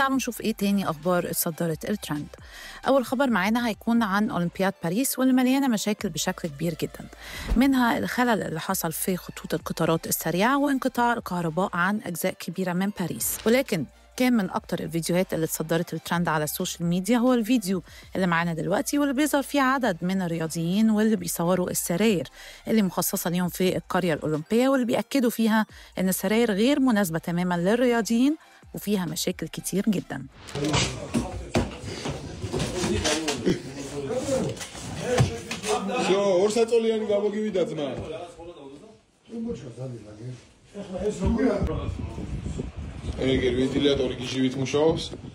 تعالوا نشوف ايه تاني اخبار اتصدرت الترند اول خبر معانا هيكون عن اولمبياد باريس واللي مليانه مشاكل بشكل كبير جدا منها الخلل اللي حصل في خطوط القطارات السريعه وانقطاع الكهرباء عن اجزاء كبيره من باريس ولكن كان من اكتر الفيديوهات اللي اتصدرت الترند على السوشيال ميديا هو الفيديو اللي معانا دلوقتي واللي بيظهر فيه عدد من الرياضيين واللي بيصوروا السراير اللي مخصصه ليهم في القريه الاولمبيه واللي بياكدوا فيها ان السراير غير مناسبه تماما للرياضيين وفيها مشاكل كتير جدا შო ორ საწოლიანი გამოგივიდა ძმა ეგერ ვენტილატორი გიჟივით მუშაობს